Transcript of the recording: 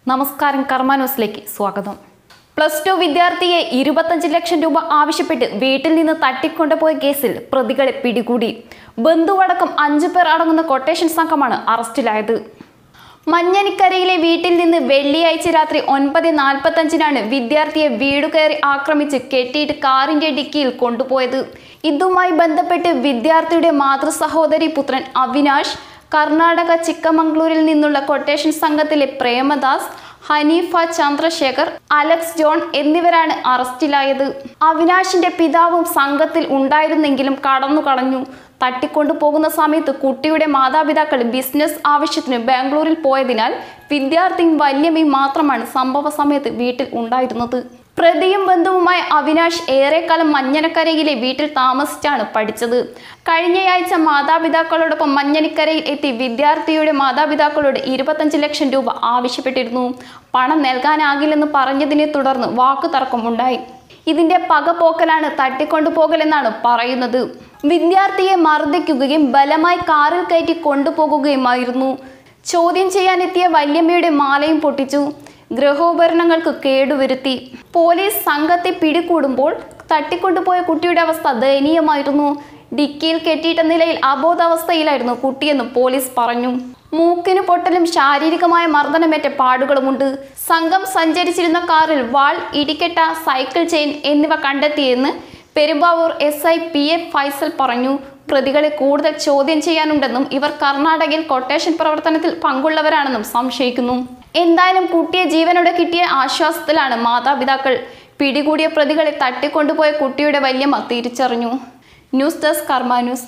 നമസ്കാരം കർമ്മ ന്യൂസിലേക്ക് സ്വാഗതം പ്ലസ് ടു വിദ്യാർത്ഥിയെ ഇരുപത്തഞ്ച് ലക്ഷം രൂപ ആവശ്യപ്പെട്ട് വീട്ടിൽ നിന്ന് തട്ടിക്കൊണ്ടുപോയ കേസിൽ പ്രതികളെ പിടികൂടി ബന്ധുവടക്കം അഞ്ചു പേർ അടങ്ങുന്ന കൊട്ടേഷൻ സംഘമാണ് അറസ്റ്റിലായത് മഞ്ഞനിക്കരയിലെ വീട്ടിൽ നിന്ന് വെള്ളിയാഴ്ച രാത്രി ഒൻപത് നാൽപ്പത്തഞ്ചിനാണ് വിദ്യാർത്ഥിയെ വീടു കയറി ആക്രമിച്ച് കെട്ടിയിട്ട് കാറിന്റെ ഡിക്കിയിൽ കൊണ്ടുപോയത് ഇതുമായി ബന്ധപ്പെട്ട് വിദ്യാർത്ഥിയുടെ മാതൃ സഹോദരി പുത്രൻ അവിനാഷ് കർണാടക ചിക്കമംഗ്ലൂരിൽ നിന്നുള്ള കൊട്ടേഷൻ സംഘത്തിലെ പ്രേമദാസ് ഹനീഫ ചന്ദ്രശേഖർ അലക്സ് ജോൺ എന്നിവരാണ് അറസ്റ്റിലായത് അവിനാശിന്റെ പിതാവും സംഘത്തിൽ ഉണ്ടായിരുന്നെങ്കിലും കടന്നു കളഞ്ഞു തട്ടിക്കൊണ്ടു പോകുന്ന സമയത്ത് കുട്ടിയുടെ മാതാപിതാക്കൾ ബിസിനസ് ആവശ്യത്തിന് ബാംഗ്ലൂരിൽ പോയതിനാൽ വിദ്യാർത്ഥിയും വല്യമ്മയും മാത്രമാണ് സംഭവ സമയത്ത് വീട്ടിൽ ഉണ്ടായിരുന്നത് പ്രതിയും ബന്ധുവുമായ അവിനാഷ് ഏറെക്കാലം മഞ്ഞനക്കരയിലെ വീട്ടിൽ താമസിച്ചാണ് പഠിച്ചത് കഴിഞ്ഞയാഴ്ച മാതാപിതാക്കളോടൊപ്പം മഞ്ഞനിക്കരയിൽ എത്തി വിദ്യാർത്ഥിയുടെ മാതാപിതാക്കളോട് ഇരുപത്തഞ്ച് ലക്ഷം രൂപ ആവശ്യപ്പെട്ടിരുന്നു പണം നൽകാനാകില്ലെന്ന് പറഞ്ഞതിനെ തുടർന്ന് വാക്കുതർക്കമുണ്ടായി ഇതിന്റെ പകപോക്കലാണ് തട്ടിക്കൊണ്ടുപോകലെന്നാണ് പറയുന്നത് വിദ്യാർത്ഥിയെ മർദ്ദിക്കുകയും ബലമായി കാറിൽ കയറ്റി കൊണ്ടുപോകുകയുമായിരുന്നു ചോദ്യം ചെയ്യാനെത്തിയ വല്യമ്മയുടെ മാലയും പൊട്ടിച്ചു ഗൃഹോപകരണങ്ങൾക്ക് കേടുവരുത്തി പോലീസ് സംഘത്തെ പിടികൂടുമ്പോൾ തട്ടിക്കൊണ്ടുപോയ കുട്ടിയുടെ അവസ്ഥ ദയനീയമായിരുന്നു ഡിക്കിയിൽ കെട്ടിയിട്ട നിലയിൽ അബോധാവസ്ഥയിലായിരുന്നു കുട്ടിയെന്ന് പോലീസ് പറഞ്ഞു മൂക്കിന് പൊട്ടലും ശാരീരികമായ മർദ്ദനമേറ്റ പാടുകളുമുണ്ട് സംഘം സഞ്ചരിച്ചിരുന്ന കാറിൽ വാൾ ഇടിക്കെട്ട സൈക്കിൾ ചെയിൻ എന്നിവ കണ്ടെത്തിയെന്ന് Perumbavoor S I P A Faisal പറഞ്ഞു പ്രതികളെ കൂടുതൽ ചോദ്യം ചെയ്യാനുണ്ടെന്നും ഇവർ കർണാടകയിൽ കൊട്ടേഷൻ പ്രവർത്തനത്തിൽ പങ്കുള്ളവരാണെന്നും സംശയിക്കുന്നു എന്തായാലും കുട്ടിയെ ജീവനോടെ കിട്ടിയ ആശ്വാസത്തിലാണ് മാതാപിതാക്കൾ പിടികൂടിയ പ്രതികളെ തട്ടിക്കൊണ്ടുപോയ കുട്ടിയുടെ വല്യമ്മ തിരിച്ചറിഞ്ഞു ന്യൂസ് ഡെസ്ക് കർമ്മ ന്യൂസ്